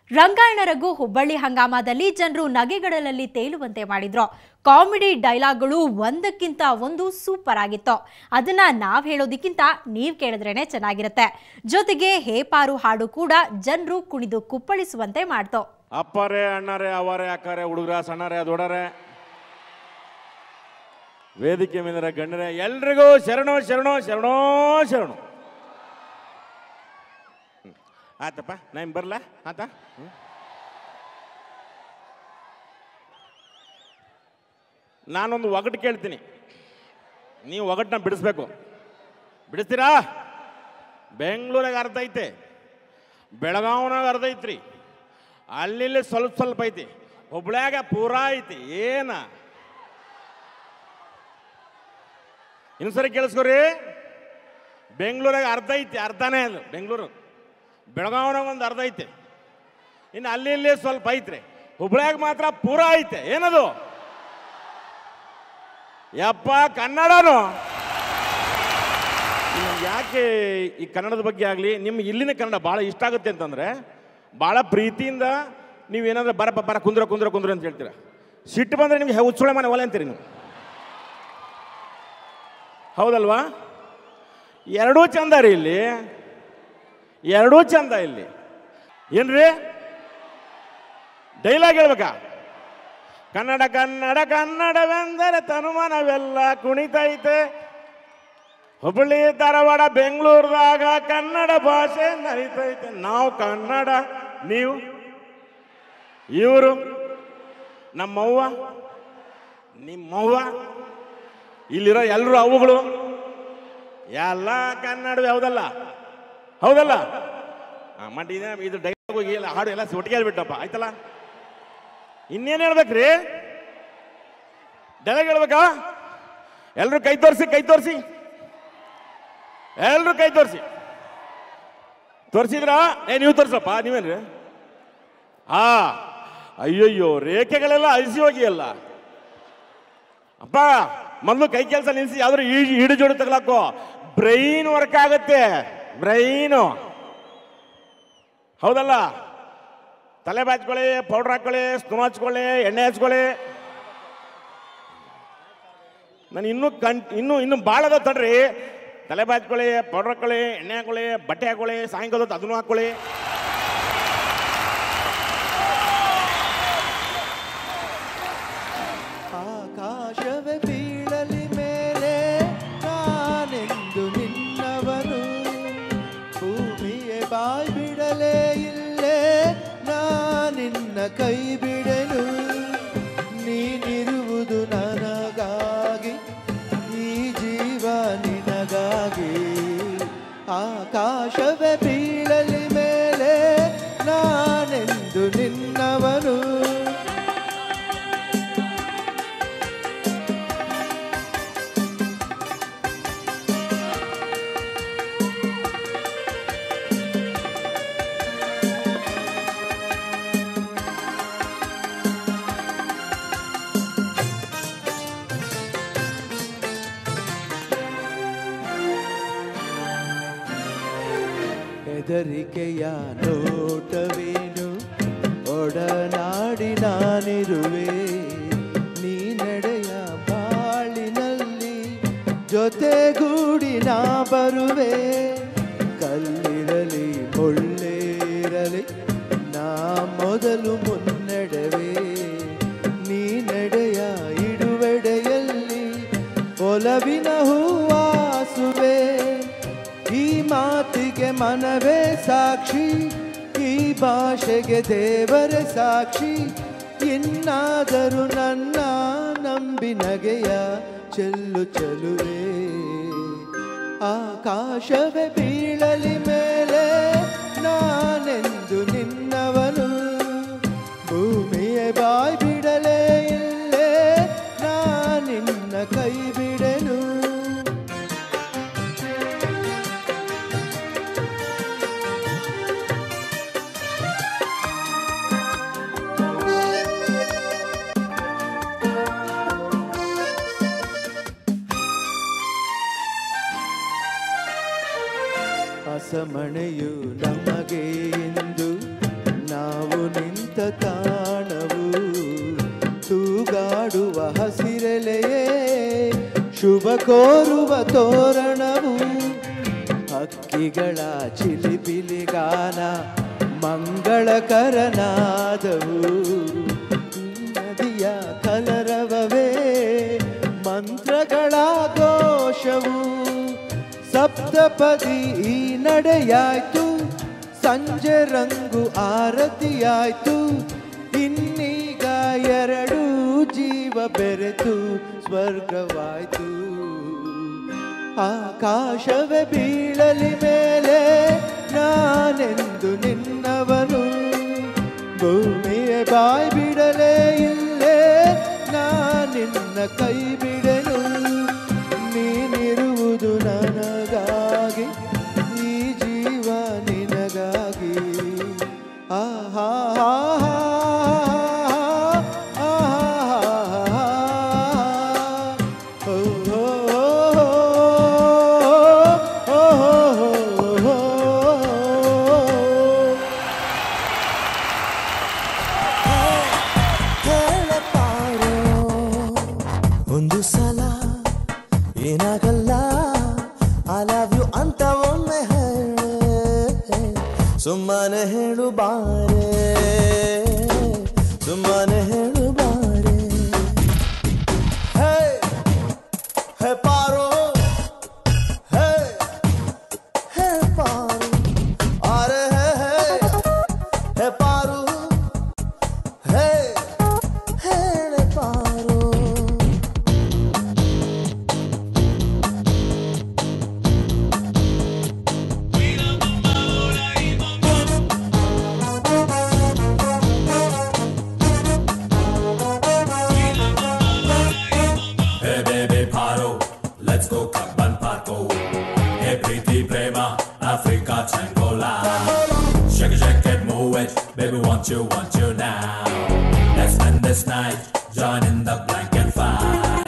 ರಂಗಾಯಣ ರಘು ಹುಬ್ಬಳ್ಳಿ ಹಂಗಾಮದಲ್ಲಿ ಜನರು ನಗೆಗಡಲಲ್ಲಿ ತೇಲುವಂತೆ ಮಾಡಿದ್ರು ಕಾಮಿಡಿ ಡೈಲಾಗ್ಗಳು ಒಂದಕ್ಕಿಂತ ಒಂದು ಸೂಪರ್ ಆಗಿತ್ತು ಅದನ್ನ ನಾವ್ ಹೇಳೋದಕ್ಕಿಂತ ನೀವ್ ಕೇಳಿದ್ರೇನೆ ಚೆನ್ನಾಗಿರುತ್ತೆ ಜೊತೆಗೆ ಹೇಪಾರು ಹಾಡು ಕೂಡ ಜನರು ಕುಣಿದು ಕುಪ್ಪಳಿಸುವಂತೆ ಮಾಡ್ತು ಅಪ್ಪರೇ ಅಣ್ಣರೇ ಅವರೇ ಅಕ್ಕರೇ ಹುಡುಗರ ಸಣ್ಣರೇ ದೊಡ್ಡರೇ ವೇದಿಕೆ ಮೇಲಿನ ಗಣ್ಯರೇ ಎಲ್ರಿಗೂ ಶರಣು ಶರಣು ಶರಣೋ ಶರಣು ಹ್ಮ್. ಆತಪ್ಪ ನಾನು ಬರಲ ಆತ ಹ್ಮ್. ನಾನೊಂದು ಒಗಟು ಕೇಳ್ತೀನಿ ನೀವು ಒಗಟನ್ನ ಬಿಡಿಸ್ಬೇಕು ಬಿಡಿಸ್ತೀರಾ ಬೆಂಗಳೂರಾಗ ಅರ್ಧ ಐತೆ ಬೆಳಗಾವ್ನಾಗ ಅರ್ಧ ಐತ್ರಿ ಅಲ್ಲಿ ಸ್ವಲ್ಪ ಸ್ವಲ್ಪ ಐತಿ ಹುಬ್ಳ್ಯಾಗ ಪೂರಾ ಐತಿ ಏನ ಇನ್ನೊಂದ್ಸರಿ ಕೇಳಿಸ್ಕೊರಿ ಬೆಂಗಳೂರಾಗ ಅರ್ಧ ಐತಿ ಅರ್ಧನೇ ಅದು ಬೆಂಗಳೂರು ಬೆಳಗಾವ್ನಾಗ ಒಂದು ಅರ್ಧ ಐತೆ ಇನ್ನು ಅಲ್ಲಿ ಇಲ್ಲಿ ಸ್ವಲ್ಪ ಐತ್ರಿ ಹುಬ್ಳ್ಯಾಗ ಮಾತ್ರ ಪೂರಾ ಐತೆ ಏನದು ಯಪ್ಪ ಕನ್ನಡನು ನಿಮ್ಗೆ ಯಾಕೆ ಈ ಕನ್ನಡದ ಬಗ್ಗೆ ಆಗಲಿ ನಿಮ್ಗೆ ಇಲ್ಲಿನ ಕನ್ನಡ ಭಾಳ ಇಷ್ಟ ಆಗುತ್ತೆ ಅಂತಂದರೆ ಭಾಳ ಪ್ರೀತಿಯಿಂದ ನೀವೇನಾದ್ರೂ ಬರಪ್ಪ ಬರ ಕುಂದ್ರ ಕುಂದ್ರ ಕುಂದ್ರ ಅಂತ ಹೇಳ್ತೀರ ಸಿಟ್ಟು ಬಂದರೆ ನಿಮ್ಗೆ ಉಚ್ಚೋಳೆ ಮನೆ ಒಲೆ ಅಂತೀರಿ ನೀವು ಹೌದಲ್ವಾ ಎರಡೂ ಚಂದ ರೀ ಇಲ್ಲಿ ಎರಡೂ ಚಂದ ಇಲ್ಲಿ ಏನ್ರಿ ಡೈಲಾಗ್ ಹೇಳ್ಬೇಕಾ ಕನ್ನಡ ಕನ್ನಡ ಕನ್ನಡವೆಂದರೆ ತನುಮನವೆಲ್ಲ ಕುಣಿತೈತೆ ಹುಬ್ಬಳ್ಳಿ ಧಾರವಾಡ ಬೆಂಗಳೂರದಾಗ ಕನ್ನಡ ಭಾಷೆ ನರಿತೈತೆ ನಾವು ಕನ್ನಡ ನೀವು ಇವರು ನಮ್ಮವ್ವ ನಿಮ್ಮವ್ವ ಇಲ್ಲಿರೋ ಎಲ್ಲರೂ ಅವುಗಳು ಎಲ್ಲ ಕನ್ನಡವೇ ಹೌದಲ್ಲ ಹೌದಲ್ಲ ಆ, ಮಟ್ ಇದೇ ಇದು ಡೈಲಾಗ್ ಹೋಗಿ ಎಲ್ಲ ಹಾಡು ಎಲ್ಲ ಒಟ್ಟಿಗೆ ಹೇಳ್ಬಿಟ್ಟಪ್ಪ ಆಯ್ತಲ್ಲ ಇನ್ನೇನು ಹೇಳ್ಬೇಕ್ರಿ ಡೈಲಾಗ್ ಹೇಳ್ಬೇಕಾ ಎಲ್ಲರೂ ಕೈ ತೋರಿಸಿ ಕೈ ತೋರಿಸಿ ಎಲ್ಲರೂ ಕೈ ತೋರಿಸಿ ತೋರಿಸಿದ್ರಾ ಏ ನೀವು ತೋರಿಸಪ್ಪ ನೀವೇನ್ರಿ ಆ ಅಯ್ಯಯ್ಯೋ ರೇಖೆಗಳೆಲ್ಲ ಅಳಿಸಿ ಹೋಗಿ ಅಲ್ಲ ಅಪ್ಪ ಮೊದಲು ಕೈ ಕೆಲಸ ನಿಲ್ಲಿಸಿ ಯಾವ್ದಾದ್ರು ಈಜು ಹಿಡು ಜೋಡು ತಗಲಾಕೋ ಬ್ರೈನ್ ವರ್ಕ್ ಆಗತ್ತೆ ಬ್ರೈನು ಹೌದಲ್ಲ ತಲೆ ಬಾಚ್ಕೊಳ್ಳಿ ಪೌಡ್ರ್ ಹಾಕೊಳ್ಳಿ ಸ್ನೋ ಹಚ್ಕೊಳ್ಳಿ ಎಣ್ಣೆ ಹಚ್ಕೊಳ್ಳಿ ನಾನು ಇನ್ನೂ ಕಣ್ ಇನ್ನೂ ಇನ್ನೂ ಭಾಳ ಅದ ತಡ್ರಿ ತಲೆ ಬಾಚ್ಕೊಳ್ಳಿ ಪೌಡ್ರ್ ಹಾಕೊಳ್ಳಿ ಎಣ್ಣೆ ಹಾಕೊಳ್ಳಿ ಬಟ್ಟೆ ಹಾಕೊಳ್ಳಿ ಸಾಯಂಕಾಲ ಹೊತ್ತು ಅದನ್ನು ಹಾಕೊಳ್ಳಿ ಆಕಾಶವೇ ಬೀಳಲಿ ಮೇಲೆ ನಾನೆಂದು ನಿನ್ನವನು ಭೂಮಿಯೇ ಬಾಯ್ ಬಿಡಲೇ ಇಲ್ಲೇ ನಾನಿನ್ನ ಕೈ ಬಿಡೆನು ನೀನಿರುವುದು ನನಗಾಗಿ ಈ ಜೀವ ನಿನಗಾಗಿ ಆಕಾಶವೇ ಬೀಳಲಿ ಮೇಲೆ ನಾನೆಂದು ನಿನ್ನವನು ಹೆದರಿಕೆಯ ನೋಟವೇನು ಒಡನಾಡಿ ನಾನಿರುವೆ ನೀ ನಡೆಯ ಬಾಳಿನಲ್ಲಿ ಜೊತೆಗೂಡಿ ನಾ ಬರುವೆ ಕಲ್ಲಿರಲಿ ಮುಳ್ಳೇರಲಿ ನಾ ಮೊದಲು ಮುನ್ನಡೆವೆ ನೀ ನಡೆಯ ಇಡುವೆಡೆಯಲ್ಲಿ ಒಲವಿನ ಹೂವಾಸುವೆ ಈ ಮಾತಿಗೆ ಮನವೇ ಸಾಕ್ಷಿ ಈ ಭಾಷೆಗೆ ದೇವರೇ ಸಾಕ್ಷಿ ಇನ್ನಾದರೂ ನನ್ನ ನಂಬಿ ನಗೆಯ ಚೆಲ್ಲು ಚೆಲುವೆ ಆಕಾಶವೇ ಬೀಳಲಿ ಮೇಲೆ ನಾನೆಂದು ನಿನ್ನವನು ಭೂಮಿಯೇ ಬಾಯ್ ಬಿಡಲೇ ಇಲ್ಲೇ ನಾನಿನ್ನ ಕೈ ಬಿಡೆನು ಅಸಮಣೆಯು ನಮಗೆ ಇಂದು ನಾವು ನಿಂತ ತಾಣವು ತೂಗಾಡುವ ಹಸಿರೆಲೆಯೇ ಶುಭ ಕೋರುವ ತೋರಣವು ಹಕ್ಕಿಗಳ ಚಿಲಿಪಿಲಿಗಾನ ಮಂಗಳಕರನಾದವು ನದಿಯ ಕಲರವವೇ ಮಂತ್ರಗಳ ಘೋಷವು ಸಪ್ತಪದಿ ಈ ನಡೆಯಾಯ್ತು ಸಂಜೆ ರಂಗು ಆರತಿಯಾಯ್ತು ಇನ್ನೀಗ ಎರಡು ಜೀವ ಬೆರೆತು ಸ್ವರ್ಗವಾಯ್ತು ಆಕಾಶವೇ ಬೀಳಲಿ ಮೇಲೆ ನಾನೆಂದು ನಿನ್ನವನು ಭೂಮಿಯೇ ಬಾಯ್ ಬಿಡಲೇ ಇಲ್ಲೇ ನಾನಿನ್ನ ಕೈ ಬಿಡೆನು ನೀನಿರುವುದು ನನಗಾಗಿ ಈ ಜೀವ ನಿನಗಾಗಿ ಆಹಾ ಆಹಾ ಒಂದು ಸಲ ಏನಾಗಲ್ಲ ಐ ಲವ್ ಯು ಅಂತ ಒಮ್ಮೆ ಹೇಳೆ ಸುಮ್ಮನೆ ಹೇಳು ಬಾರೆ ಸುಮ್ಮನೆ ಹೇಳು ಬಾರೆ ಹೇ ಹೇ ಪಾರೋ ಹೇ ಹೇ ಪಾರು ಅರೆ ಹೇ ಹೇ ಹೇ ಪಾರು ಹೇ ಹೇಳೆ ಪಾರು Hey baby paro, let's go Kaban Parko. Hey pretty prema, Africa Changola. Shake it, shake it, move it, baby want you, want you now. Let's spend this night, join in the blanket fight.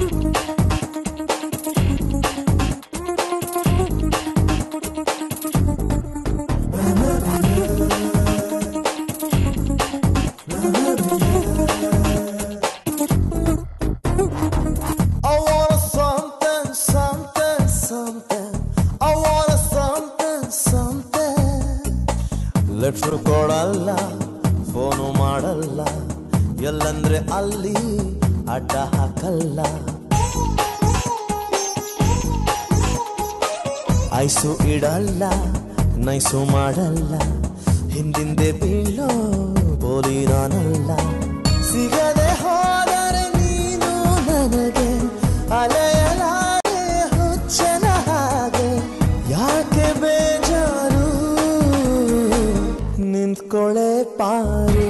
I want something, something, something. I want something, something. Letter ಕೊಡಲ್ಲ phone ಮಾಡಲ್ಲ ಎಲ್ಲಂದ್ರೆ ಅಲ್ಲಿ ಅಡ್ಡ ಹಾಕಲ್ಲ ice ಇಡಲ್ಲ nice ಮಾಡಲ್ಲ ಹಿಂದಿಂದೆ ಬೀಳೋ ಬೋಲಿ ನಾನಲ್ಲ ಸಿಗದೆ ಹೋದರೆ ನೀನು ನನಗೆ ಅಲೆಯಲಾರೆ ಹುಚ್ಚನ ಹಾಗೆ ಯಾಕೆ ಬೇಜಾರು ನಿಂತ್ಕೊಳೆ ಪಾರು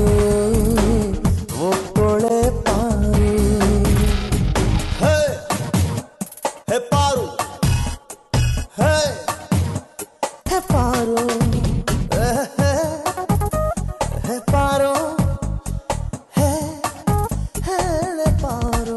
ಒಪ್ಕೊಳೆ ಪಾರು ಹೇ ಹೇ ಪಾರು ಹೇ ಹೇ ಪಾರು ಹೇ ಹೇ ಹೇ ಪಾರು ಹೇ ಹೇಳೆ ಪಾರು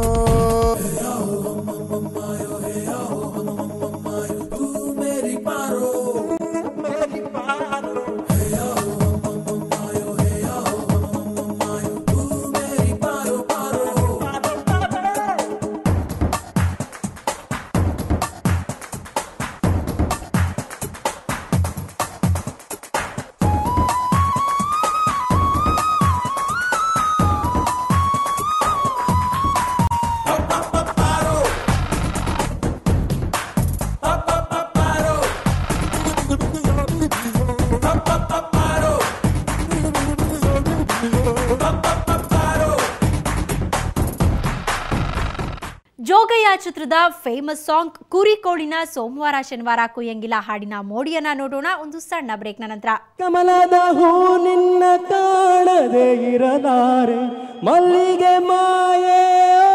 ಜೋಗಯ್ಯ ಚಿತ್ರದ ಫೇಮಸ್ ಸಾಂಗ್ ಕುರಿ ಕೋಳಿನ ಸೋಮವಾರ ಶನಿವಾರ ಕುಯ್ಯಂಗಿಲ್ಲ ಹಾಡಿನ ಮೋಡಿಯನ್ನ ನೋಡೋಣ ಒಂದು ಸಣ್ಣ ಬ್ರೇಕ್ನ ನಂತರ ಕಮಲದ ಹೂ ನಿನ್ನ ಕಾಣದೆ ಇರಲಾರೆ ಮಲ್ಲಿಗೆ ಮಾಯೆ